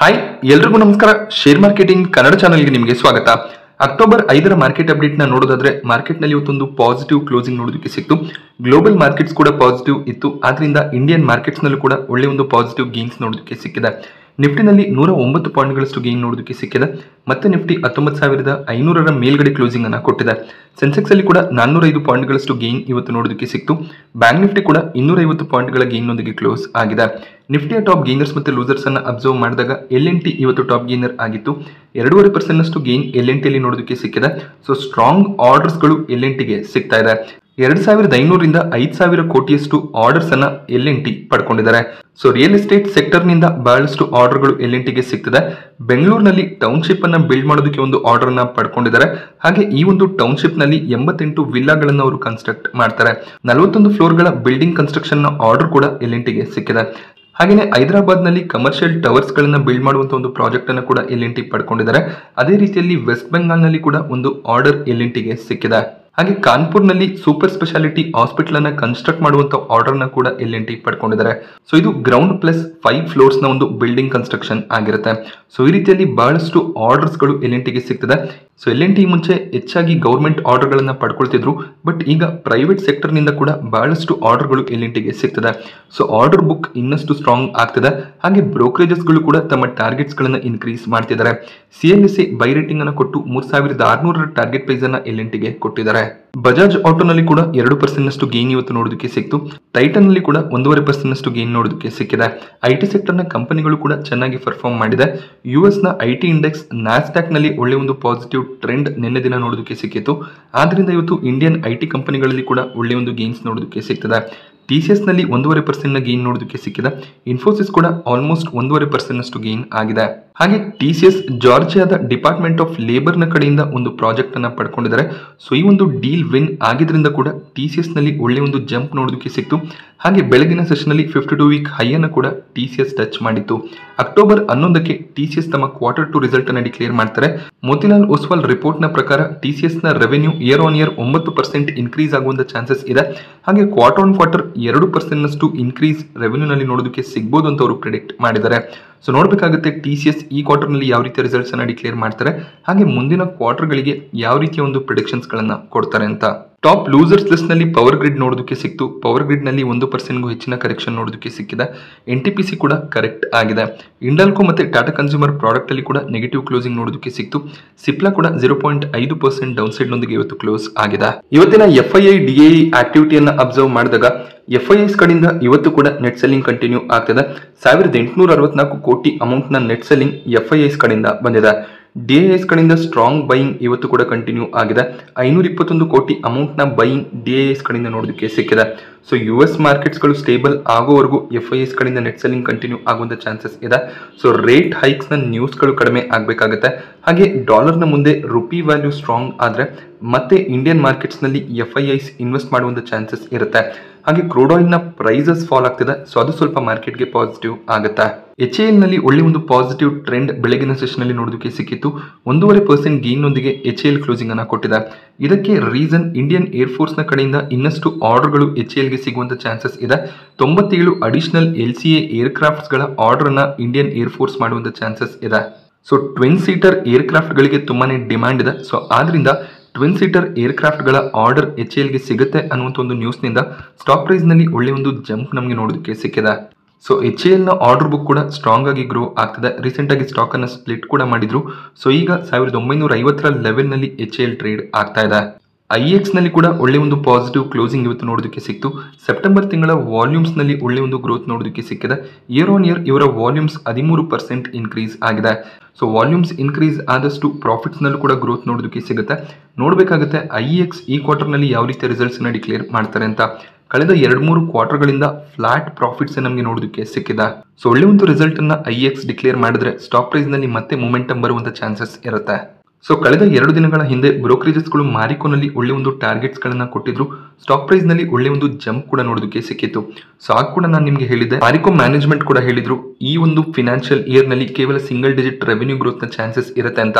hi ಎಲ್ರಿಗೂ ನಮಸ್ಕಾರ share marketing Kannada ಚಾನಲ್ಗೆ ನಿಮಗೆ ಸ್ವಾಗತ ಅಕ್ಟೋಬರ್ ಐದರ ಮಾರ್ಕೆಟ್ ಅಪ್ಡೇಟ್ ನ ನೋಡೋದಾದ್ರೆ ಮಾರ್ಕೆಟ್ ನಲ್ಲಿ ಇವತ್ತೊಂದು ಪಾಸಿಟಿವ್ ಕ್ಲೋಸಿಂಗ್ ನೋಡೋದಕ್ಕೆ ಸಿಕ್ತು ಗ್ಲೋಬಲ್ ಮಾರ್ಕೆಟ್ಸ್ ಕೂಡ ಪಾಸಿಟಿವ್ ಇತ್ತು ಆದ್ರಿಂದ ಇಂಡಿಯನ್ ಮಾರ್ಕೆಟ್ಸ್ ನಲ್ಲೂ ಕೂಡ ಒಳ್ಳೆ ಒಂದು ಪಾಸಿಟಿವ್ ಗೇನ್ಸ್ ನೋಡೋದಕ್ಕೆ ಸಿಕ್ಕಿದೆ ನಿಫ್ಟಿನಲ್ಲಿ ನೂರ ಒಂಬತ್ತು ಪಾಯಿಂಟ್ಗಳಷ್ಟು ಗೇನ್ ನೋಡೋದಕ್ಕೆ ಸಿಕ್ಕಿದೆ ಮತ್ತೆ ನಿಫ್ಟಿ ಹತ್ತೊಂಬತ್ತು ಸಾವಿರದ ಐನೂರರ ಮೇಲ್ಗಡೆ ಕ್ಲೋಸಿಂಗ್ ಅನ್ನ ಕೊಟ್ಟಿದೆ ಸೆನ್ಸೆಕ್ಸ್ ಅಲ್ಲಿ ಕೂಡ ನಾನ್ನೂರ ಐದು ಪಾಯಿಂಟ್ಗಳಷ್ಟು ಗೇನ್ ಇವತ್ತು ನೋಡೋದಕ್ಕೆ ಸಿಕ್ತು ಬ್ಯಾಂಕ್ ನಿಫ್ಟಿ ಕೂಡ ಇನ್ನೂರ ಐವತ್ತು ಪಾಯಿಂಟ್ಗಳ ಗೇನ್ನೊಂದಿಗೆ ಕ್ಲೋಸ್ ಆಗಿದೆ ನಿಫ್ಟಿಯ ಟಾಪ್ ಗೇನರ್ಸ್ ಮತ್ತೆ ಲೂಸರ್ಸ್ ಅನ್ನ ಅಬ್ಸರ್ವ್ ಮಾಡಿದಾಗ ಎಲ್ ಎನ್ ಟಿ ಇವತ್ತು ಟಾಪ್ ಗೇನರ್ ಆಗಿತ್ತು ಎರಡೂವರೆ ಪರ್ಸೆಂಟ್ ಅಷ್ಟು ಗೇನ್ ಎಲ್ ಎನ್ ಟಿಯಲ್ಲಿ ನೋಡೋದಕ್ಕೆ ಸಿಕ್ಕಿದೆ ಸೊ ಸ್ಟ್ರಾಂಗ್ ಆರ್ಡರ್ಸ್ ಗಳು ಎಲ್ ಎನ್ ಟಿಗೆ ಸಿಗ್ತಾ ಇದೆ ಎರಡ್ ಸಾವಿರದ ಐನೂರಿಂದ ಐದ್ ಸಾವಿರ ಕೋಟಿಯಷ್ಟು ಆರ್ಡರ್ಸ್ ಅನ್ನ ಎಲ್ ಎನ್ ಟಿ ಪಡ್ಕೊಂಡಿದ್ದಾರೆ ಸೊ ರಿಯಲ್ ಎಸ್ಟೇಟ್ ಸೆಕ್ಟರ್ ನಿಂದ ಬಹಳಷ್ಟು ಆರ್ಡರ್ಗಳು ಎಲ್ ಎನ್ ಟಿಗೆ ಸಿಗ್ತದೆ ಬೆಂಗಳೂರಿನಲ್ಲಿ ಟೌನ್ಶಿಪ್ ಅನ್ನ ಬಿಲ್ಡ್ ಮಾಡೋದಕ್ಕೆ ಒಂದು ಆರ್ಡರ್ ಅನ್ನ ಪಡ್ಕೊಂಡಿದ್ದಾರೆ ಹಾಗೆ ಈ ಒಂದು ಟೌನ್ಶಿಪ್ ನಲ್ಲಿ ಎಂಬತ್ತೆಂಟು ವಿಲ್ಲಾಗಳನ್ನು ಅವರು ಕನ್ಸ್ಟ್ರಕ್ಟ್ ಮಾಡ್ತಾರೆ ನಲವತ್ತೊಂದು ಫ್ಲೋರ್ಗಳ ಬಿಲ್ಡಿಂಗ್ ಕನ್ಸ್ಟ್ರಕ್ಷನ್ ನ ಆರ್ಡರ್ ಕೂಡ ಎಲ್ ಎನ್ ಟಿಗೆ ಸಿಕ್ಕಿದೆ ಹಾಗೆಯೇ ಹೈದರಾಬಾದ್ ನಲ್ಲಿ ಕಮರ್ಷಿಯಲ್ ಟವರ್ಸ್ ಗಳನ್ನ ಬಿಲ್ಡ್ ಮಾಡುವಂತ ಒಂದು ಪ್ರಾಜೆಕ್ಟ್ ಅನ್ನು ಕೂಡ ಎಲ್ ಎನ್ ಟಿ ಪಡ್ಕೊಂಡಿದ್ದಾರೆ ಅದೇ ರೀತಿಯಲ್ಲಿ ವೆಸ್ಟ್ ಬೆಂಗಾಲ್ ನಲ್ಲಿ ಕೂಡ ಒಂದು ಆರ್ಡರ್ ಎಲ್ ಎನ್ ಟಿಗೆ ಸಿಕ್ಕಿದೆ ಹಾಗೆ ಕಾನ್ಪುರ್ನಲ್ಲಿ ಸೂಪರ್ ಸ್ಪೆಷಾಲಿಟಿ ಹಾಸ್ಪಿಟಲ್ ಅನ್ನ ಕನ್ಸ್ಟ್ರಕ್ಟ್ ಮಾಡುವಂತ ಆರ್ಡರ್ ನ ಕೂಡ ಎಲ್ ಎನ್ ಟಿ ಪಡ್ಕೊಂಡಿದ್ದಾರೆ ಸೊ ಇದು ಗ್ರೌಂಡ್ ಪ್ಲಸ್ ಫೈವ್ ಫ್ಲೋರ್ಸ್ ನ ಒಂದು ಬಿಲ್ಡಿಂಗ್ ಕನ್ಸ್ಟ್ರಕ್ಷನ್ ಆಗಿರುತ್ತೆ ಸೊ ಈ ರೀತಿಯಲ್ಲಿ ಬಹಳಷ್ಟು ಆರ್ಡರ್ಸ್ ಗಳು ಎಲ್ ಎನ್ ಟಿಗೆ ಸಿಗ್ತದೆ ಸೊ ಎಲ್ ಎನ್ ಟಿ ಮುಂಚೆ ಹೆಚ್ಚಾಗಿ ಗೌರ್ಮೆಂಟ್ ಆರ್ಡರ್ ಗಳನ್ನ ಪಡ್ಕೊಳ್ತಿದ್ರು ಬಟ್ ಈಗ ಪ್ರೈವೇಟ್ ಸೆಕ್ಟರ್ ನಿಂದ ಕೂಡ ಬಹಳಷ್ಟು ಆರ್ಡರ್ ಗಳು ಎಲ್ ಎನ್ ಟಿಗೆ ಸಿಗ್ತದೆ ಸೊ ಆರ್ಡರ್ ಬುಕ್ ಇನ್ನಷ್ಟು ಸ್ಟ್ರಾಂಗ್ ಆಗ್ತದೆ ಹಾಗೆ ಬ್ರೋಕರೇಜಸ್ ಗಳು ಕೂಡ ತಮ್ಮ ಟಾರ್ಗೆಟ್ಸ್ ಗಳನ್ನ ಇನ್ಕ್ರೀಸ್ ಮಾಡ್ತಿದ್ದಾರೆ C L S A buy rating ಅನ್ನ ಕೊಟ್ಟು ಮೂರ್ ಸಾವಿರದ ಆರ್ನೂರರ ಟಾರ್ಗೆಟ್ ಪ್ರೈಸ್ ಅನ್ನ ಎಲ್ ಎನ್ ಟಿಗೆ ಕೊಟ್ಟಿದ್ದಾರೆ ಬಜಾಜ್ ಆಟೋನಲ್ಲಿ ಕೂಡ ಎರಡು ಪರ್ಸೆಂಟ್ ನಷ್ಟು ಗೇನ್ ಇವತ್ತು ನೋಡೋದಕ್ಕೆ ಸಿಕ್ತು ಟೈಟನ್ ನಲ್ಲಿ ಕೂಡ ಒಂದೂವರೆ ಪರ್ಸೆಂಟ್ ನಷ್ಟು ಗೇನ್ ನೋಡೋದಕ್ಕೆ ಸಿಕ್ಕಿದೆ ಐ ಟಿ ಸೆಕ್ಟರ್ ನ ಕಂಪನಿಗಳು ಕೂಡ ಚೆನ್ನಾಗಿ ಪರ್ಫಾರ್ಮ್ ಮಾಡಿದೆ ಯು ಎಸ್ ನ ಐ ಟಿ ಇಂಡೆಕ್ಸ್ ನ್ಯಾಸ್ಡ್ಯಾಕ್ ನಲ್ಲಿ ಒಳ್ಳೆ ಒಂದು ಪಾಸಿಟಿವ್ ಟ್ರೆಂಡ್ ನಿನ್ನೆ ದಿನ ನೋಡೋದಕ್ಕೆ ಸಿಕ್ಕಿತ್ತು ಆದ್ರಿಂದ ಇವತ್ತು ಇಂಡಿಯನ್ ಐ ಟಿ ಕಂಪನಿಗಳಲ್ಲಿ ಕೂಡ ಒಳ್ಳೆ ಒಂದು ಗೇನ್ಸ್ ನೋಡೋದಕ್ಕೆ ಸಿಗ್ತದೆ ಟಿ ಸಿ ಎಸ್ ನಲ್ಲಿ ಒಂದೂವರೆ ಪರ್ಸೆಂಟ್ ನ ಗೇನ್ ನೋಡೋದಕ್ಕೆ ಸಿಕ್ಕಿದೆ ಇನ್ಫೋಸಿಸ್ ಕೂಡ ಆಲ್ಮೋಸ್ಟ್ ಒಂದೂವರೆ ಪರ್ಸೆಂಟ್ ನಷ್ಟು ಗೇನ್ ಆಗಿದೆ ಹಾಗೆ ಟಿ ಸಿ ಎಸ್ ಜಾರ್ಜಿಯಾದ ಡಿಪಾರ್ಟ್ಮೆಂಟ್ ಆಫ್ ಲೇಬರ್ ನ ಕಡೆಯಿಂದ ಒಂದು ಪ್ರಾಜೆಕ್ಟ್ ಅನ್ನ ಪಡ್ಕೊಂಡಿದ್ದಾರೆ ಸೊ ಈ ಒಂದು ಡೀಲ್ ವಿನ್ ಆಗಿದ್ರಿಂದ ಕೂಡ ಟಿ ಸಿ ಎಸ್ ನಲ್ಲಿ ಒಳ್ಳೆ ಒಂದು ಜಂಪ್ ನೋಡೋದಕ್ಕೆ ಸಿಕ್ತು ಹಾಗೆ ಬೆಳಗಿನ ಸೆಷನ್ ಅಲ್ಲಿ ಫಿಫ್ಟಿ ಟು ವೀಕ್ ಹೈ ಅನ್ನು ಕೂಡ ಟಿ ಸಿ ಎಸ್ ಟಚ್ ಮಾಡಿತ್ತು ಅಕ್ಟೋಬರ್ ಹನ್ನೊಂದಕ್ಕೆ ಟಿ ಸಿ ಎಸ್ ತಮ್ಮ ಕ್ವಾರ್ಟರ್ ಟು ರಿಸಲ್ಟ್ ಅನ್ನ ಡಿಕ್ಲೇರ್ ಮಾಡ್ತಾರೆ ಮೋತಿಲಾಲ್ ಒಸ್ವಾಲ್ ರಿಪೋರ್ಟ್ ನ ಪ್ರಕಾರ ಟಿ ಸಿ ಎಸ್ ನ ರೆವೆನ್ಯೂ ಇಯರ್ ಆನ್ ಇಯರ್ ಒಂಬತ್ತು ಪರ್ಸೆಂಟ್ ಇನ್ಕ್ರೀಸ್ ಆಗುವಂತ ಚಾನ್ಸಸ್ ಇದೆ ಹಾಗೆ ಕ್ವಾರ್ಟರ್ ಆನ್ ಕ್ವಾರ್ಟರ್ ಎರಡು ಪರ್ಸೆಂಟ್ ನಷ್ಟು ಇನ್ಕ್ರೀಸ್ ರೆವೆನ್ಯೂ ನಲ್ಲಿ ನೋಡೋದಕ್ಕೆ ಸಿಗ್ಬೋದು ಅಂತ ಅವರು ಪ್ರಿಡಿಕ್ಟ್ ಮಾಡಿದ್ದಾರೆ ಸೊ ನೋಡಬೇಕಾಗುತ್ತೆ ಟಿ ಸಿ ಎಸ್ ಈ ಕ್ವಾರ್ಟರ್ ನಲ್ಲಿ ಯಾವ ರೀತಿಯ ರಿಸಲ್ಟ್ಸ್ ಅನ್ನ ಡಿಕ್ಲೇರ್ ಮಾಡ್ತಾರೆ ಹಾಗೆ ಮುಂದಿನ ಕ್ವಾರ್ಟರ್ ಗಳಿಗೆ ಯಾವ ರೀತಿಯ ಒಂದು ಪ್ರಿಡಿಕ್ಷನ್ಸ್ ಗಳನ್ನ ಕೊಡ್ತಾರೆ ಅಂತ ಟಾಪ್ ಲೂಸರ್ಸ್ ಲಿಸ್ಟ್ ನಲ್ಲಿ ಪವರ್ ಗ್ರಿಡ್ ನೋಡೋದಕ್ಕೆ ಸಿಕ್ತು ಪವರ್ ಗ್ರಿಡ್ ನಲ್ಲಿ ಒಂದು ಪರ್ಸೆಂಟ್ಗೂ ಹೆಚ್ಚಿನ ಕರೆಕ್ಷನ್ ನೋಡೋದಕ್ಕೆ ಸಿಕ್ಕಿದೆ ಎನ್ ಟಿ ಪಿ ಸಿ ಕೂಡ ಕರೆಕ್ಟ್ ಆಗಿದೆ ಇಂಡಲ್ಕೋ ಮತ್ತೆ ಟಾಟಾ ಕನ್ಸ್ಯೂಮರ್ ಪ್ರಾಡಕ್ಟ್ ಅಲ್ಲಿ ಕೂಡ ನೆಗೆಟಿವ್ ಕ್ಲೋಸಿಂಗ್ ನೋಡೋದಕ್ಕೆ ಸಿಕ್ತು ಸಿಪ್ಲಾ ಕೂಡ ಜೀರೋ ಪಾಯಿಂಟ್ ಐದು ಪರ್ಸೆಂಟ್ ಡೌನ್ ಸೈಡ್ ನೊಂದಿಗೆ ಇವತ್ತು ಕ್ಲೋಸ್ ಆಗಿದೆ ಇವತ್ತಿನ F I I D I ಆಕ್ಟಿವಿಟಿಯನ್ನ ಅಬ್ಸರ್ವ್ ಮಾಡಿದಾಗ ಎಫ್ ಐ ಎಸ್ ಕಡೆಯಿಂದ ಇವತ್ತು ಕೂಡ ನೆಟ್ ಸೆಲ್ಲಿಂಗ್ ಕಂಟಿನ್ಯೂ ಆಗ್ತದೆ ಸಾವಿರದ ಎಂಟುನೂರ ಅರವತ್ನಾಲ್ಕು ಕೋಟಿ ಅಮೌಂಟ್ ನ net selling F I S ಕಡೆಯಿಂದ ಬಂದಿದೆ ಡಿ ಎಸ್ ಕಡೆಯಿಂದ ಸ್ಟ್ರಾಂಗ್ ಬೈಯಿಂಗ್ ಇವತ್ತು ಕೂಡ ಕಂಟಿನ್ಯೂ ಆಗಿದೆ ಐನೂರ ಇಪ್ಪತ್ತೊಂದು ಕೋಟಿ ಅಮೌಂಟ್ ನ ಬೈಯಿಂಗ್ ಡಿ ಎಸ್ ಕಡೆಯಿಂದ ನೋಡೋದಕ್ಕೆ ಸಿಕ್ಕಿದೆ ಸೊ ಯು ಎಸ್ ಮಾರ್ಕೆಟ್ಸ್ಗಳು ಸ್ಟೇಬಲ್ ಆಗೋವರೆಗೂ ಎಫ್ ಐ ಎಸ್ ಕಡೆಯಿಂದ ನೆಟ್ ಸೆಲ್ಲಿಂಗ್ ಕಂಟಿನ್ಯೂ ಆಗುವಂತ ಚಾನ್ಸಸ್ ಇದೆ ಸೊ ರೇಟ್ ಹೈಕ್ಸ್ ನ ನ್ಯೂಸ್ಗಳು ಕಡಿಮೆ ಆಗಬೇಕಾಗುತ್ತೆ ಹಾಗೆ ಡಾಲರ್ನ ಮುಂದೆ ರುಪಿ ವ್ಯಾಲ್ಯೂ ಸ್ಟ್ರಾಂಗ್ ಆದ್ರೆ ಮತ್ತೆ ಇಂಡಿಯನ್ ಮಾರ್ಕೆಟ್ಸ್ ನಲ್ಲಿ ಎಫ್ ಐ ಐಸ್ ಇನ್ವೆಸ್ಟ್ ಮಾಡುವಂತ ಚಾನ್ಸಸ್ ಇರುತ್ತೆ ಹಾಗೆ ಕ್ರೂಡ್ ಆಯಿಲ್ ನ ಪ್ರೈಸಸ್ ಫಾಲ್ ಆಗ್ತಿದೆ ಸೊ ಅದು ಸ್ವಲ್ಪ ಮಾರ್ಕೆಟ್ಗೆ ಪಾಸಿಟಿವ್ ಆಗುತ್ತೆ ಎಚ್ ಎಲ್ ನಲ್ಲಿ ಒಳ್ಳೆ ಒಂದು ಪಾಸಿಟಿವ್ ಟ್ರೆಂಡ್ ಬೆಳಗಿನ ಸೆಷನ್ ಅಲ್ಲಿ ನೋಡೋದಕ್ಕೆ ಸಿಕ್ಕಿತ್ತು ಒಂದೂವರೆ ಪರ್ಸೆಂಟ್ ಗೇನ್ ನೊಂದಿಗೆ ಎಚ್ ಎಲ್ ಕ್ಲೋಸಿಂಗ್ ಅನ್ನ ಕೊಟ್ಟಿದೆ ಇದಕ್ಕೆ ರೀಸನ್ ಇಂಡಿಯನ್ ಏರ್ ಫೋರ್ಸ್ ನ ಕಡೆಯಿಂದ ಇನ್ನಷ್ಟು ಆರ್ಡರ್ಗಳು ಎಚ್ ಎಲ್ ಗೆ ಸಿಗುವಂತ ಚಾನ್ಸಸ್ ಇದೆ ತೊಂಬತ್ತೇಳು additional L C A aircrafts ಗಳ ಆರ್ಡರ್ ಅನ್ನ ಇಂಡಿಯನ್ ಏರ್ ಫೋರ್ಸ್ ಮಾಡುವಂತ ಚಾನ್ಸಸ್ ಇದೆ so twin seater aircraft ಗಳಿಗೆ ತುಂಬಾನೇ ಡಿಮ್ಯಾಂಡ್ ಇದೆ ಸೊ ಆದ್ರಿಂದ ಟ್ವಿನ್ ಸೀಟರ್ ಏರ್ ಕ್ರಾಫ್ಟ್ ಗಳ ಆರ್ಡರ್ ಎಚ್ ಎಲ್ ಗೆ ಸಿಗುತ್ತೆ ಅನ್ನುವಂಥ ಒಂದು ನ್ಯೂಸ್ ನಿಂದ ಸ್ಟಾಕ್ ಪ್ರೈಸ್ ನಲ್ಲಿ ಒಳ್ಳೆ ಒಂದು ಜಂಪ್ ನಮಗೆ ನೋಡೋದಕ್ಕೆ ಸಿಕ್ಕಿದೆ ಸೊ ಎಚ್ ಎಲ್ ನ ಆರ್ಡರ್ ಬುಕ್ ಕೂಡ ಸ್ಟ್ರಾಂಗ್ ಆಗಿ ಗ್ರೋ ಆಗ್ತದೆ ರೀಸೆಂಟ್ ಆಗಿ ಸ್ಟಾಕ್ ಅನ್ನ ಸ್ಪ್ಲಿಟ್ ಕೂಡ ಮಾಡಿದ್ರು ಸೊ ಈಗ ಸಾವಿರದ ಒಂಬೈನೂರ ಐವತ್ತರ ಲೆವೆಲ್ ನಲ್ಲಿ ಎಚ್ ಎಲ್ ಟ್ರೇಡ್ ಆಗ್ತಾ ಇದೆ ಐ ಎಕ್ಸ್ ನಲ್ಲಿ ಕೂಡ ಒಳ್ಳೆ ಒಂದು ಪಾಸಿಟಿವ್ ಕ್ಲೋಸಿಂಗ್ ಇವತ್ತು ನೋಡೋದಕ್ಕೆ ಸಿಕ್ತು ಸೆಪ್ಟೆಂಬರ್ ತಿಂಗಳ ವಾಲ್ಯೂಮ್ಸ್ ನಲ್ಲಿ ಒಳ್ಳೆ ಒಂದು ಗ್ರೋತ್ ನೋಡೋದಕ್ಕೆ ಸಿಕ್ಕಿದೆ ಇಯರ್ ಆನ್ ಇಯರ್ ಇವರ ವಾಲ್ಯೂಮ್ಸ್ ಹದಿಮೂರು ಪರ್ಸೆಂಟ್ ಇನ್ಕ್ರೀಸ್ ಆಗಿದೆ ಸೊ ವಾಲ್ಯೂಮ್ಸ್ ಇನ್ಕ್ರೀಸ್ ಆದಷ್ಟು ಪ್ರಾಫಿಟ್ಸ್ ನಲ್ಲೂ ಕೂಡ ಗ್ರೋತ್ ನೋಡೋದಕ್ಕೆ ಸಿಗುತ್ತೆ ನೋಡಬೇಕಾಗುತ್ತೆ ಐ ಎಕ್ಸ್ ಈ ಕ್ವಾರ್ಟರ್ ನಲ್ಲಿ ಯಾವ ರೀತಿಯ ರಿಸಲ್ಟ್ಸ್ ನ ಡಿಕ್ಲೇರ್ ಮಾಡ್ತಾರೆ ಅಂತ ಕಳೆದ ಎರಡು ಮೂರು ಕ್ವಾರ್ಟರ್ಗಳಿಂದ ಫ್ಲಾಟ್ ಪ್ರಾಫಿಟ್ಸ್ ನಮಗೆ ನೋಡೋದಕ್ಕೆ ಸಿಕ್ಕಿದೆ ಸೊ ಒಳ್ಳೆ ಒಂದು ರಿಸಲ್ಟ್ ಅನ್ನ ಐ ಎಕ್ಸ್ ಡಿಕ್ಲೇರ್ ಮಾಡಿದ್ರೆ ಸ್ಟಾಕ್ ಪ್ರೈಸ್ ನಲ್ಲಿ ಮತ್ತೆ ಮೊಮೆಂಟಮ್ ಬರುವಂತ ಚಾನ್ಸಸ್ ಇರುತ್ತೆ ಸೊ ಕಳೆದ ಎರಡು ದಿನಗಳ ಹಿಂದೆ ಬ್ರೋಕರೇಜಸ್ಗಳು ಮಾರಿಕೋನಲ್ಲಿ ಒಳ್ಳೆ ಒಂದು ಟಾರ್ಗೆಟ್ಸ್ ಗಳನ್ನ ಕೊಟ್ಟಿದ್ರು ಸ್ಟಾಕ್ ಪ್ರೈಸ್ ನಲ್ಲಿ ಒಳ್ಳೆ ಒಂದು ಜಂಪ್ ಕೂಡ ನೋಡೋದಕ್ಕೆ ಸಿಕ್ಕಿತ್ತು ಸೊ ಆಗ ಕೂಡ ನಾನು ನಿಮಗೆ ಹೇಳಿದ್ದೆ ಮಾರಿಕೋ ಮ್ಯಾನೇಜ್ಮೆಂಟ್ ಕೂಡ ಹೇಳಿದ್ರು ಈ ಒಂದು ಫಿನಾನ್ಷಿಯಲ್ ಇಯರ್ ನಲ್ಲಿ ಕೇವಲ ಸಿಂಗಲ್ ಡಿಜಿಟ್ ರೆವೆನ್ಯೂ ಗ್ರೋತ್ ನ ಚಾನ್ಸಸ್ ಇರುತ್ತೆ ಅಂತ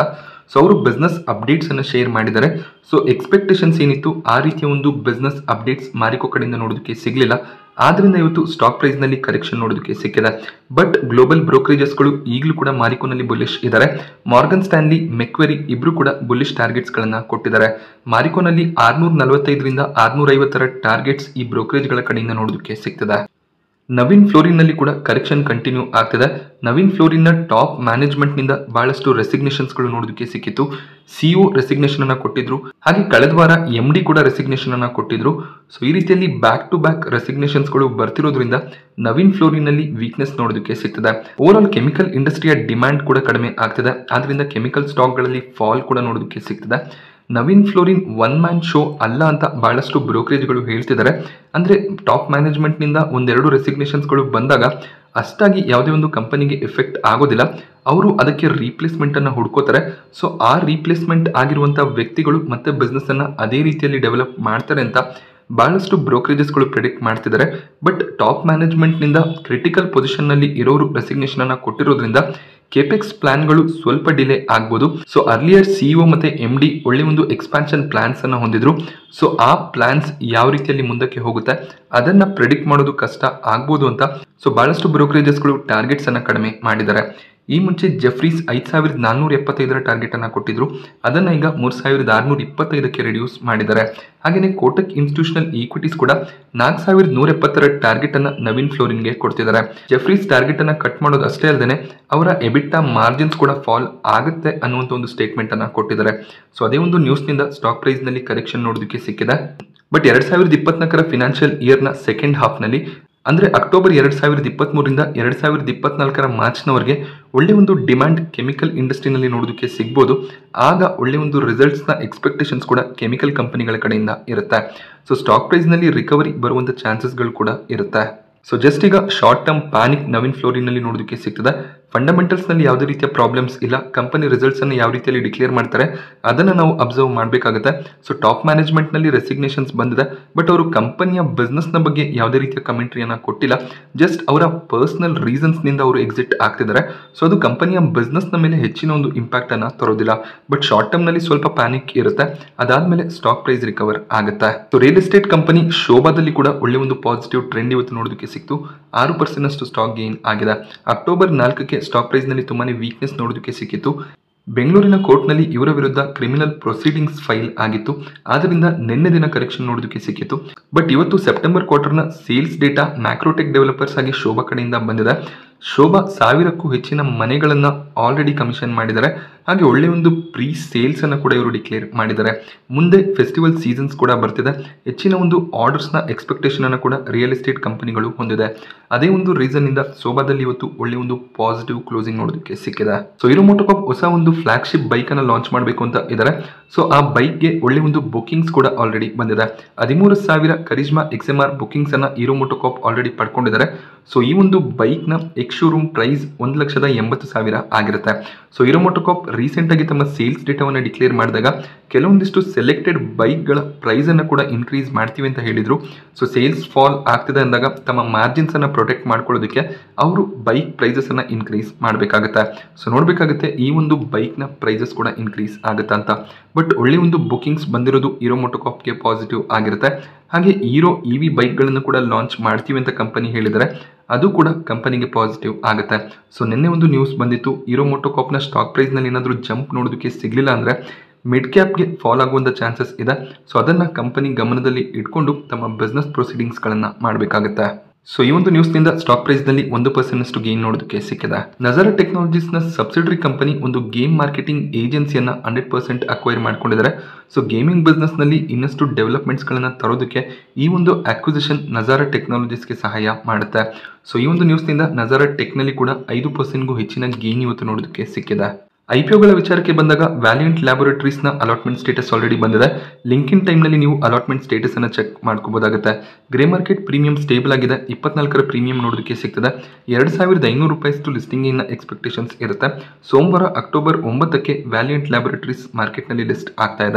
ಸೊ ಅವರು ಬಿಸ್ನೆಸ್ ಅಪ್ಡೇಟ್ಸ್ ಅನ್ನು ಶೇರ್ ಮಾಡಿದ್ದಾರೆ ಸೊ ಎಕ್ಸ್ಪೆಕ್ಟೇಷನ್ಸ್ ಏನಿತ್ತು ಆ ರೀತಿಯ ಒಂದು ಬಿಸ್ನೆಸ್ ಅಪ್ಡೇಟ್ಸ್ ಮಾರಿಕೋ ಕಡೆಯಿಂದ ನೋಡೋದಕ್ಕೆ ಸಿಗಲಿಲ್ಲ ಆದ್ರಿಂದ ಇವತ್ತು ಸ್ಟಾಕ್ ಪ್ರೈಸ್ ನಲ್ಲಿ ಕರೆಕ್ಷನ್ ನೋಡೋದಕ್ಕೆ ಸಿಕ್ಕಿದೆ ಬಟ್ ಗ್ಲೋಬಲ್ ಬ್ರೋಕರೇಜಸ್ಗಳು ಈಗಲೂ ಕೂಡ ಮಾರಿಕೋನಲ್ಲಿ ಬುಲಿಶ್ ಇದ್ದಾರೆ ಮಾರ್ಗನ್ ಸ್ಟ್ಯಾನ್ಲಿ ಮೆಕ್ವೆರಿ ಇಬ್ರು ಕೂಡ ಬುಲಿಶ್ ಟಾರ್ಗೆಟ್ಸ್ ಗಳನ್ನ ಕೊಟ್ಟಿದ್ದಾರೆ ಮಾರಿಕೋನಲ್ಲಿ ಆರ್ನೂರ ನಲವತ್ತೈದರಿಂದ ಆರ್ನೂರ ಐವತ್ತರ ಟಾರ್ಗೆಟ್ಸ್ ಈ ಬ್ರೋಕರೇಜ್ಗಳ ಕಡೆಯಿಂದ ನೋಡೋದಕ್ಕೆ ಸಿಗ್ತದೆ ನವೀನ್ ಫ್ಲೋರಿನ್ನಲ್ಲಿ ಕೂಡ ಕರೆಕ್ಷನ್ ಕಂಟಿನ್ಯೂ ಆಗ್ತಿದೆ ನವೀನ್ ಫ್ಲೋರಿನ್ನ ಟಾಪ್ ಮ್ಯಾನೇಜ್ಮೆಂಟ್ನಿಂದ ಬಹಳಷ್ಟು ರೆಸಿಗ್ನೇಷನ್ಸ್ಗಳು ನೋಡೋದಕ್ಕೆ ಸಿಕ್ಕಿತ್ತು ಸಿಒ ರೆಸಿಗ್ನೇಷನ್ ಅನ್ನ ಕೊಟ್ಟಿದ್ರು ಹಾಗೆ ಕಳೆದ ವಾರ ಎಂ ಡಿ ಕೂಡ ರೆಸಿಗ್ನೇಷನ್ ಅನ್ನ ಕೊಟ್ಟಿದ್ರು ಸೊ ಈ ರೀತಿಯಲ್ಲಿ ಬ್ಯಾಕ್ ಟು ಬ್ಯಾಕ್ ರೆಸಿಗ್ನೇಷನ್ಸ್ಗಳು ಬರ್ತಿರೋದ್ರಿಂದ ನವೀನ್ ಫ್ಲೋರಿನಲ್ಲಿ ವೀಕ್ನೆಸ್ ನೋಡೋದಕ್ಕೆ ಸಿಗ್ತದೆ ಓವರ್ ಆಲ್ ಕೆಮಿಕಲ್ ಇಂಡಸ್ಟ್ರಿಯ ಡಿಮ್ಯಾಂಡ್ ಕೂಡ ಕಡಿಮೆ ಆಗ್ತಿದೆ ಆದ್ರಿಂದ ಕೆಮಿಕಲ್ ಸ್ಟಾಕ್ಗಳಲ್ಲಿ ಫಾಲ್ ಕೂಡ ನೋಡೋದಕ್ಕೆ ಸಿಗ್ತದೆ Navin Fluorine one man show ಅಲ್ಲ ಅಂತ ಬಹಳಷ್ಟು ಬ್ರೋಕರೇಜ್ಗಳು ಹೇಳ್ತಿದ್ದಾರೆ ಅಂದ್ರೆ ಟಾಪ್ ಮ್ಯಾನೇಜ್ಮೆಂಟ್ನಿಂದ ಒಂದೆರಡು ರೆಸಿಗ್ನೇಷನ್ಸ್ಗಳು ಬಂದಾಗ ಅಷ್ಟಾಗಿ ಯಾವುದೇ ಒಂದು ಕಂಪನಿಗೆ ಎಫೆಕ್ಟ್ ಆಗೋದಿಲ್ಲ ಅವರು ಅದಕ್ಕೆ ರೀಪ್ಲೇಸ್ಮೆಂಟ್ ಅನ್ನ ಹುಡ್ಕೋತಾರೆ ಸೊ ಆ ರೀಪ್ಲೇಸ್ಮೆಂಟ್ ಆಗಿರುವಂಥ ವ್ಯಕ್ತಿಗಳು ಮತ್ತೆ ಬಿಸ್ನೆಸ್ ಅನ್ನ ಅದೇ ರೀತಿಯಲ್ಲಿ ಡೆವಲಪ್ ಮಾಡ್ತಾರೆ ಅಂತ ಬಹಳಷ್ಟು ಬ್ರೋಕರೇಜಸ್ಗಳು ಪ್ರಿಡಿಕ್ಟ್ ಮಾಡ್ತಿದ್ದಾರೆ ಬಟ್ ಟಾಪ್ ಮ್ಯಾನೇಜ್ಮೆಂಟ್ನಿಂದ ಕ್ರಿಟಿಕಲ್ ಪೊಸಿಷನ್ನಲ್ಲಿ ಇರೋರು ರೆಸಿಗ್ನೇಷನ್ ಅನ್ನ ಕೊಟ್ಟಿರೋದ್ರಿಂದ ಕೆಪೆಕ್ಸ್ ಪ್ಲಾನ್ಗಳು ಸ್ವಲ್ಪ ಡಿಲೇ ಆಗ್ಬೋದು ಸೊ ಅರ್ಲಿಯರ್ ಸಿಇಒ ಮತ್ತೆ ಎಂ ಡಿ ಒಳ್ಳೆ ಒಂದು ಎಕ್ಸ್ಪಾನ್ಷನ್ ಪ್ಲಾನ್ಸ್ ಅನ್ನ ಹೊಂದಿದ್ರು ಸೊ ಆ ಪ್ಲಾನ್ಸ್ ಯಾವ ರೀತಿಯಲ್ಲಿ ಮುಂದಕ್ಕೆ ಹೋಗುತ್ತೆ ಅದನ್ನ ಪ್ರಿಡಿಕ್ಟ್ ಮಾಡೋದು ಕಷ್ಟ ಆಗ್ಬೋದು ಅಂತ ಸೊ ಬಹಳಷ್ಟು ಬ್ರೋಕರೇಜಸ್ಗಳು ಟಾರ್ಗೆಟ್ಸ್ ಅನ್ನ ಕಡಿಮೆ ಮಾಡಿದ್ದಾರೆ ಈ ಮುಂಚೆ ಜೆಫ್ರೀಸ್ ಐದು ಸಾವಿರದ ನಾನ್ನೂರ ಎಪ್ಪತ್ತೈದರ ಟಾರ್ಗೆಟ್ ಅನ್ನ ಕೊಟ್ಟಿದ್ರು ಅದನ್ನ ಈಗ ಮೂರು ಸಾವಿರದ ಆರುನೂರ ಇಪ್ಪತ್ತೈದಕ್ಕೆ ರಿಡ್ಯೂಸ್ ಮಾಡಿದ್ದಾರೆ ಹಾಗೆಯೇ ಕೋಟಕ್ ಇನ್ಸ್ಟಿಟ್ಯೂಷನಲ್ ಈಕ್ವಿಟೀಸ್ ಕೂಡ ನಾಲ್ಕು ಸಾವಿರದ ನೂರ ಎಪ್ಪತ್ತರ ಟಾರ್ಗೆಟ್ ಅನ್ನ ನವೀನ್ ಫ್ಲೋರಿನ್ಗೆ ಕೊಡ್ತಿದ್ದಾರೆ ಜೆಫ್ರೀಸ್ ಟಾರ್ಗೆಟ್ ಅನ್ನ ಕಟ್ ಮಾಡೋದು ಅಷ್ಟೇ ಅಲ್ಲದೆ ಅವರ ಎಬಿಟಾ ಮಾರ್ಜಿನ್ಸ್ ಕೂಡ ಫಾಲ್ ಆಗುತ್ತೆ ಅನ್ನುವಂಥ ಒಂದು ಸ್ಟೇಟ್ಮೆಂಟ್ ಅನ್ನ ಕೊಟ್ಟಿದ್ದಾರೆ ಸೊ ಅದೇ ಒಂದು ನ್ಯೂಸ್ನಿಂದ ಸ್ಟಾಕ್ ಪ್ರೈಸ್ ನಲ್ಲಿ ಕರೆಕ್ಷನ್ ನೋಡೋದಕ್ಕೆ ಸಿಕ್ಕಿದೆ ಬಟ್ ಎರಡ್ ಸಾವಿರದ ಇಪ್ಪತ್ನಾಲ್ಕರ ಫಿನಾನ್ಷಿಯಲ್ ಇಯರ್ನ ಸೆಕೆಂಡ್ ಹಾಫ್ನಲ್ಲಿ ಅಂದ್ರೆ ಅಕ್ಟೋಬರ್ ಎರಡ್ ಸಾವಿರದ ಇಪ್ಪತ್ಮೂರಿಂದ ಎರಡ್ ಸಾವಿರದ ಇಪ್ಪತ್ನಾಲ್ಕರ ಮಾರ್ಚ್ನವರೆಗೆ ಒಳ್ಳೆ ಒಂದು ಡಿಮ್ಯಾಂಡ್ ಕೆಮಿಕಲ್ ಇಂಡಸ್ಟ್ರಿನಲ್ಲಿ ನೋಡೋದಕ್ಕೆ ಸಿಗ್ಬೋದು ಆಗ ಒಳ್ಳೆ ಒಂದು ರಿಸಲ್ಟ್ಸ್ನ ಎಕ್ಸ್ಪೆಕ್ಟೇಷನ್ಸ್ ಕೂಡ ಕೆಮಿಕಲ್ ಕಂಪನಿಗಳ ಕಡೆಯಿಂದ ಇರುತ್ತೆ ಸೊ ಸ್ಟಾಕ್ ಪ್ರೈಸ್ನಲ್ಲಿ ರಿಕವರಿ ಬರುವಂಥ ಚಾನ್ಸಸ್ಗಳು ಕೂಡ ಇರುತ್ತೆ ಸೊ ಜಸ್ಟ್ ಈಗ ಶಾರ್ಟ್ ಟರ್ಮ್ ಪ್ಯಾನಿಕ್ ನವೀನ್ ಫ್ಲೋರಿನಲ್ಲಿ ನೋಡೋದಕ್ಕೆ ಸಿಗ್ತದೆ ಫಂಡಮೆಂಟಲ್ಸ್ನಲ್ಲಿ ಯಾವುದೇ ರೀತಿಯ ಪ್ರಾಬ್ಲಮ್ಸ್ ಇಲ್ಲ ಕಂಪನಿ ರಿಸಲ್ಟ್ಸನ್ನು ಯಾವ ರೀತಿಯಲ್ಲಿ ಡಿಕ್ಲೇರ್ ಮಾಡ್ತಾರೆ ಅದನ್ನು ನಾವು ಅಬ್ಸರ್ವ್ ಮಾಡಬೇಕಾಗುತ್ತೆ ಸೊ ಟಾಪ್ ಮ್ಯಾನೇಜ್ಮೆಂಟ್ನಲ್ಲಿ ರೆಸಿಗ್ನೇಷನ್ಸ್ ಬಂದಿದೆ ಬಟ್ ಅವರು ಕಂಪನಿಯ ಬಿಸ್ನೆಸ್ನ ಬಗ್ಗೆ ಯಾವುದೇ ರೀತಿಯ ಕಮೆಂಟ್ರಿಯನ್ನು ಕೊಟ್ಟಿಲ್ಲ ಜಸ್ಟ್ ಅವರ ಪರ್ಸ್ನಲ್ ರೀಸನ್ಸ್ನಿಂದ ಅವರು ಎಕ್ಸಿಟ್ ಆಗ್ತಿದ್ದಾರೆ ಸೊ ಅದು ಕಂಪನಿಯ ಬಿಸ್ನೆಸ್ನ ಮೇಲೆ ಹೆಚ್ಚಿನ ಒಂದು ಇಂಪ್ಯಾಕ್ಟನ್ನು ತರೋದಿಲ್ಲ ಬಟ್ ಶಾರ್ಟ್ ಟರ್ಮ್ನಲ್ಲಿ ಸ್ವಲ್ಪ ಪ್ಯಾನಿಕ್ ಇರುತ್ತೆ ಅದಾದಮೇಲೆ ಸ್ಟಾಕ್ ಪ್ರೈಸ್ ರಿಕವರ್ ಆಗುತ್ತೆ ಸೊ ರಿಯಲ್ ಎಸ್ಟೇಟ್ ಕಂಪನಿ ಶೋಭಾದಲ್ಲಿ ಕೂಡ ಒಳ್ಳೆ ಒಂದು ಪಾಸಿಟಿವ್ ಟ್ರೆಂಡ್ ಇವತ್ತು ನೋಡೋದಕ್ಕೆ ಸಿಕ್ತು ಆರು ಪರ್ಸೆಂಟ್ ಅಷ್ಟು ಸ್ಟಾಕ್ ಗೇನ್ ಆಗಿದೆ ಅಕ್ಟೋಬರ್ ನಾಲ್ಕಕ್ಕೆ ಸ್ಟಾಕ್ ಪ್ರೈಸ್ನಲ್ಲಿ ತುಂಬಾನೇ ವೀಕ್ನೆಸ್ ನೋಡೋದಕ್ಕೆ ಸಿಕ್ಕಿತ್ತು ಬೆಂಗಳೂರಿನ ಕೋರ್ಟ್ನಲ್ಲಿ ಇವರ ವಿರುದ್ಧ ಕ್ರಿಮಿನಲ್ ಪ್ರೊಸೀಡಿಂಗ್ಸ್ ಫೈಲ್ ಆಗಿತ್ತು ಆದ್ದರಿಂದ ನಿನ್ನೆ ದಿನ ಕರೆಕ್ಷನ್ ನೋಡೋದಕ್ಕೆ ಸಿಕ್ಕಿತ್ತು ಬಟ್ ಇವತ್ತು ಸೆಪ್ಟೆಂಬರ್ ಕ್ವಾರ್ಟರ್ನ ಸೇಲ್ಸ್ ಡೇಟಾ ಮ್ಯಾಕ್ರೋಟೆಕ್ ಡೆವಲಪರ್ಸ್ ಆಗಿ ಶೋಭಾ ಕಡೆಯಿಂದ ಬಂದಿದೆ ಶೋಭಾ ಸಾವಿರಕ್ಕೂ ಹೆಚ್ಚಿನ ಮನೆಗಳನ್ನು ಆಲ್ರೆಡಿ ಕಮಿಷನ್ ಮಾಡಿದ್ದಾರೆ ಹಾಗೆ ಒಳ್ಳೆಯ ಒಂದು ಪ್ರೀ ಸೇಲ್ಸ್ ಅನ್ನು ಕೂಡ ಇವರು ಡಿಕ್ಲೇರ್ ಮಾಡಿದ್ದಾರೆ ಮುಂದೆ ಫೆಸ್ಟಿವಲ್ ಸೀಸನ್ಸ್ ಕೂಡ ಬರ್ತಿದೆ ಹೆಚ್ಚಿನ ಒಂದು ಆರ್ಡರ್ಸ್ನ ಎಕ್ಸ್ಪೆಕ್ಟೇಷನ್ ಅನ್ನು ಕೂಡ ರಿಯಲ್ ಎಸ್ಟೇಟ್ ಕಂಪನಿಗಳು ಹೊಂದಿದೆ ಅದೇ ಒಂದು ರೀಸನ್ ಇಂದ ಸೋಬಾದಲ್ಲಿ ಇವತ್ತು ಒಳ್ಳೆ ಒಂದು ಪಾಸಿಟಿವ್ ಕ್ಲೋಸಿಂಗ್ ನೋಡೋದಕ್ಕೆ ಸಿಕ್ಕಿದೆ ಸೊ ಇರೋ ಮೋಟೋಕಾಪ್ ಹೊಸ ಒಂದು ಫ್ಲಾಗ್ಶಿಪ್ ಬೈಕ್ ಅನ್ನು ಲಾಂಚ್ ಮಾಡಬೇಕು ಅಂತ ಇದ್ದಾರೆ ಸೊ ಆ ಬೈಕ್ಗೆ ಒಳ್ಳೆ ಒಂದು ಬುಕಿಂಗ್ಸ್ ಕೂಡ ಆಲ್ರೆಡಿ ಬಂದಿದೆ ಹದಿಮೂರು ಸಾವಿರ Karizma X M R bookings ಅನ್ನ ಹೀರೋ ಮೋಟೋಕಾಪ್ ಆಲ್ರೆಡಿ ಪಡ್ಕೊಂಡಿದ್ದಾರೆ ಸೊ ಈ ಒಂದು ಬೈಕ್ನ ಎಕ್ಸ್ ಶೋರೂಮ್ ಪ್ರೈಸ್ ಒಂದು ಲಕ್ಷದ ಎಂಬತ್ತು ಸಾವಿರ ಆಗಿರುತ್ತೆ ಸೊ ಹೀರೋ ಮೋಟೋಕಾಪ್ ರೀಸೆಂಟ್ ಆಗಿ ತಮ್ಮ ಸೇಲ್ಸ್ ಡೇಟಾವನ್ನು ಡಿಕ್ಲೇರ್ ಮಾಡಿದಾಗ ಕೆಲವೊಂದಿಷ್ಟು ಸೆಲೆಕ್ಟೆಡ್ ಬೈಕ್ಗಳ ಪ್ರೈಸ್ ಅನ್ನು ಕೂಡ ಇನ್ಕ್ರೀಸ್ ಮಾಡ್ತೀವಿ ಅಂತ ಹೇಳಿದ್ರು ಸೊ ಸೇಲ್ಸ್ ಫಾಲ್ ಆಗ್ತಿದೆ ಅಂದಾಗ ತಮ್ಮ ಮಾರ್ಜಿನ್ಸ್ ಅನ್ನ ಪ್ರೊಟೆಕ್ಟ್ ಮಾಡ್ಕೊಳ್ಳೋದಕ್ಕೆ ಅವರು ಬೈಕ್ ಪ್ರೈಸಸ್ ಅನ್ನ ಇನ್ಕ್ರೀಸ್ ಮಾಡಬೇಕಾಗುತ್ತೆ ಸೊ ನೋಡಬೇಕಾಗುತ್ತೆ ಈ ಒಂದು ಬೈಕ್ನ ಪ್ರೈಸಸ್ ಕೂಡ ಇನ್ಕ್ರೀಸ್ ಆಗುತ್ತಾ ಅಂತ ಬಟ್ ಒಳ್ಳೆ ಒಂದು ಬುಕಿಂಗ್ಸ್ ಬಂದಿರೋದು ಹೀರೋ ಮೋಟೋಕಾಪ್ಗೆ ಪಾಸಿಟಿವ್ ಆಗಿರುತ್ತೆ ಹಾಗೆ ಹೀರೋ ಇ ವಿ ಬೈಕ್ಗಳನ್ನು ಕೂಡ ಲಾಂಚ್ ಮಾಡ್ತೀವಿ ಅಂತ ಕಂಪನಿ ಹೇಳಿದರೆ ಅದು ಕೂಡ ಕಂಪನಿಗೆ ಪಾಸಿಟಿವ್ ಆಗುತ್ತೆ ಸೊ ನಿನ್ನೆ ಒಂದು ನ್ಯೂಸ್ ಬಂದಿತ್ತು ಹೀರೋ ಮೋಟೋಕಾಪ್ನ ಸ್ಟಾಕ್ ಪ್ರೈಸ್ನಲ್ಲಿ ಏನಾದರೂ ಜಂಪ್ ನೋಡೋದಕ್ಕೆ ಸಿಗಲಿಲ್ಲ ಅಂದರೆ ಮಿಡ್ ಕ್ಯಾಪ್ಗೆ ಫಾಲ್ ಆಗುವಂಥ ಚಾನ್ಸಸ್ ಇದೆ ಸೊ ಅದನ್ನು ಕಂಪನಿ ಗಮನದಲ್ಲಿ ಇಟ್ಕೊಂಡು ತಮ್ಮ ಬಿಸ್ನೆಸ್ ಪ್ರೊಸೀಡಿಂಗ್ಸ್ಗಳನ್ನು ಮಾಡಬೇಕಾಗುತ್ತೆ ಸೊ ಈ ಒಂದು ನ್ಯೂಸ್ನಿಂದ ಸ್ಟಾಕ್ ಪ್ರೈಸ್ನಲ್ಲಿ ಒಂದು ಪರ್ಸೆಂಟ್ ಅಷ್ಟು ಗೇನ್ ನೋಡೋದಕ್ಕೆ ಸಿಕ್ಕಿದೆ ನಜರ ಟೆಕ್ನಾಲಜೀಸ್ನ ಸಬ್ಸಿಡರಿ ಕಂಪನಿ ಒಂದು ಗೇಮ್ ಮಾರ್ಕೆಟಿಂಗ್ ಏಜೆನ್ಸಿಯನ್ನ ಹಂಡ್ರೆಡ್ ಪರ್ಸೆಂಟ್ ಅಕ್ವೈರ್ ಮಾಡ್ಕೊಂಡಿದ್ದಾರೆ ಸೊ ಗೇಮಿಂಗ್ ಬಿಸ್ನೆಸ್ನಲ್ಲಿ ಇನ್ನಷ್ಟು ಡೆವಲಪ್ಮೆಂಟ್ಸ್ಗಳನ್ನು ತರೋದಕ್ಕೆ ಈ ಒಂದು ಅಕ್ವಿಸಿಷನ್ ನಜಾರ ಟೆಕ್ನಾಲಜೀಸ್ಗೆ ಸಹಾಯ ಮಾಡುತ್ತೆ ಸೊ ಈ ಒಂದು ನ್ಯೂಸ್ನಿಂದ ನಜಾರ ಟೆಕ್ನಲ್ಲಿ ಕೂಡ ಐದು ಪರ್ಸೆಂಟ್ಗೂ ಹೆಚ್ಚಿನ ಗೇನ್ ಇವತ್ತು ನೋಡೋದಕ್ಕೆ ಸಿಕ್ಕಿದೆ ಐಪಿಒಗಳ ವಿಚಾರಕ್ಕೆ ಬಂದಾಗ ವ್ಯಾಲಿಯಂಟ್ ಲ್ಯಾಬೊರೇಟರೀಸ್ನ ಅಲಾಟ್ಮೆಂಟ್ ಸ್ಟೇಟಸ್ ಆಲ್ರೆಡಿ ಬಂದಿದೆ ಲಿಂಕಿನ್ ಟೈಮ್ನಲ್ಲಿ ನೀವು ಅಲಾಟ್ಮೆಂಟ್ ಸ್ಟೇಟಸ್ ಅನ್ನು ಚೆಕ್ ಮಾಡ್ಕೋಬಹುದಾಗುತ್ತೆ ಗ್ರೇ ಮಾರ್ಕೆಟ್ ಪ್ರೀಮಿಯಂ ಸ್ಟೇಬಲ್ ಆಗಿದೆ ಇಪ್ಪತ್ನಾಲ್ಕರ ಪ್ರೀಮಿಯಂ ನೋಡೋದಕ್ಕೆ ಸಿಗ್ತದೆ ಎರಡು ಸಾವಿರದ ಐನೂರು ರೂಪಾಯಿಷ್ಟು ಲಿಸ್ಟಿಂಗಿನ ಎಕ್ಸ್ಪೆಕ್ಟೇಷನ್ಸ್ ಇರುತ್ತೆ ಸೋಮವಾರ ಅಕ್ಟೋಬರ್ ಒಂಬತ್ತಕ್ಕೆ ವ್ಯಾಲಿಯಂಟ್ ಲ್ಯಾಬೊರೇಟರೀಸ್ ಮಾರ್ಕೆಟ್ನಲ್ಲಿ ಲಿಸ್ಟ್ ಆಗ್ತಾ ಇದೆ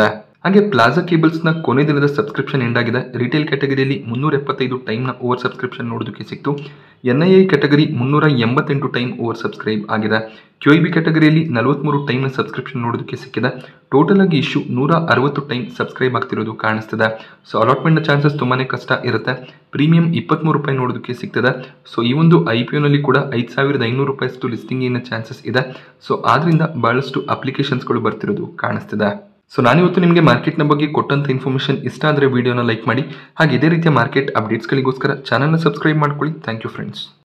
ಹಾಗೆ ಪ್ಲಾಜಾ ಕೇಬಲ್ಸ್ನ ಕೊನೆ ದಿನದ ಸಬ್ಸ್ಕ್ರಿಪ್ಷನ್ ಎಂಡ್ ಆಗಿದೆ ರಿಟೇಲ್ ಕ್ಯಾಟಗರಿಯಲ್ಲಿ ಮುನ್ನೂರ ಎಪ್ಪತ್ತೈದು ಟೈಮ್ನ ಓವರ್ ಸಬ್ಸ್ಕ್ರಿಪ್ಷನ್ ನೋಡೋದಕ್ಕೆ ಸಿಕ್ತು ಎನ್ ಐ ಐ ಕ್ಯಾಟಗರಿ ಮುನ್ನೂರ ಎಂಬತ್ತೆಂಟು ಟೈಮ್ ಓವರ್ ಸಬ್ಸ್ಕ್ರೈಬ್ ಆಗಿದೆ ಕ್ಯೂ ಐ ಬಿ ಕ್ಯಾಟಗರಿಯಲ್ಲಿ ನಲವತ್ತ್ಮೂರು ಟೈಮ್ನ ಸಬ್ಸ್ಕ್ರಿಪ್ಷನ್ ನೋಡೋದಕ್ಕೆ ಸಿಕ್ಕಿದೆ ಟೋಟಲ್ ಆಗಿ ಇಶ್ಯೂ ನೂರ ಅರವತ್ತು ಟೈಮ್ ಸಬ್ಸ್ಕ್ರೈಬ್ ಆಗ್ತಿರೋದು ಕಾಣಿಸ್ತಿದೆ ಸೊ ಅಲಾಟ್ಮೆಂಟ್ನ ಚಾನ್ಸಸ್ ತುಂಬಾ ಕಷ್ಟ ಇರುತ್ತೆ ಪ್ರೀಮಿಯಂ ಇಪ್ಪತ್ತ್ಮೂರು ರೂಪಾಯಿ ನೋಡೋದಕ್ಕೆ ಸಿಗ್ತದೆ ಸೊ ಈ ಒಂದು ಐ ಪಿ ಒನಲ್ಲಿ ಕೂಡ ಐದು ಸಾವಿರದ ಐನೂರು ರೂಪಾಯಿಷ್ಟು ಲಿಸ್ಟಿಂಗಿನ ಚಾನ್ಸಸ್ ಇದೆ ಸೊ ಆದ್ರಿಂದ ಬಹಳಷ್ಟು ಅಪ್ಲಿಕೇಶನ್ಸ್ಗಳು ಬರ್ತಿರೋದು ಕಾಣಿಸ್ತಿದೆ ಸೊ ನಾನಿವತ್ತು ನಿಮಗೆ ಮಾರ್ಕೆಟ್ನ ಬಗ್ಗೆ ಕೊಟ್ಟಂಥ ಇನ್ಫಾರ್ಮೇಷನ್ ಇಷ್ಟ ಆದರೆ ವಿಡಿಯೋನ ಲೈಕ್ ಮಾಡಿ ಹಾಗೆ ಇದೇ ರೀತಿಯ ಮಾರ್ಕೆಟ್ ಅಪ್ಡೇಟ್ಸ್ಗಳಿಗೋಸ್ಕರ ಚಾನಲ್ನ ಸಬ್ಸ್ಕ್ರೈಬ್ ಮಾಡ್ಕೊಳ್ಳಿ ಥ್ಯಾಂಕ್ ಯು ಫ್ರೆಂಡ್ಸ್